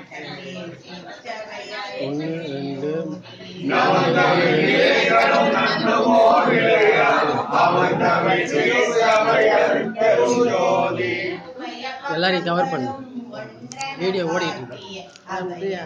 ஒன்று ரெண்டு எல்லாரையும் கவர் பண்ணு வீடியோ ஓடிட்டு இருக்கு அப்படியா?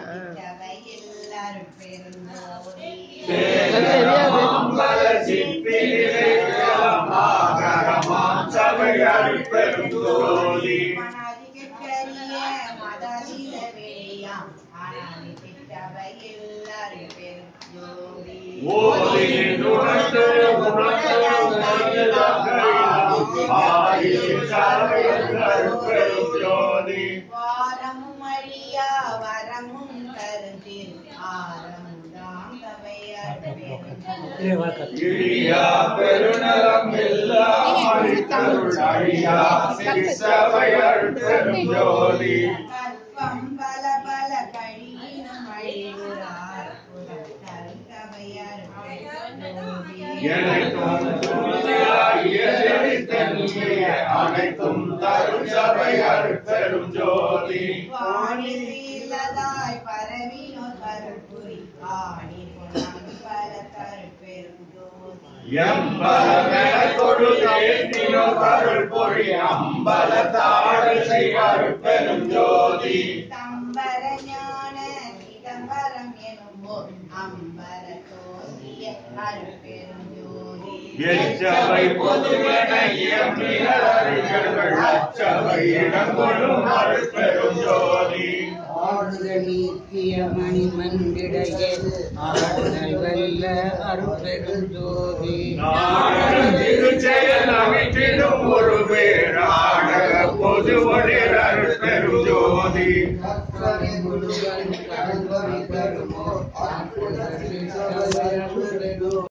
வாரமும் அழியா வரமும் கருத்தில் ஆரமுதாம் சபையார் இழியா பெருநலம் எல்லாம் அழித்தருள் அழியா சிற்சபையர் பெருஞ்சோதி கற்பம் பல பல கழியினும் அழிவுறார் சபையார் எனக்கும் துணையாகிய செழித்தன்மைய அனைத்தும் தரும் சபையர் பெருஞ்சோதி வாணிசீலதாய் பரவினோர் கருப்புரி ஆணி பொன்னான் பல கருப்பெரும் ஜோதி எம்பலமென கொடுத்தேற்றினோ கருள் பொழி அம்பல தாழல் செய்வார் பெருஞ்சோதி தம்பர ஞான சிதம்பரம் எனும் ஓர் அம்பர தோசிய அருட்பெரும் ஜோதி எச்சவை பொதுவென இயம்பினர்கள் அச்சவை இடங்கொள்ளும் அருள் பெருஞ்சோதி ஆடுதல் நீக்கிய மணிமண்டிடையே ஆடுதல் வல்ல அருட்பெருஞ்சோதி நாடகம் திருச்செயல் அமைத்திடும் ஒரு பேராடக பொது ஒளிர் அருள் பெருஞ்சோதி கற்பனை முழுவன் கடல்வழி தருமோ ஆக்குதல்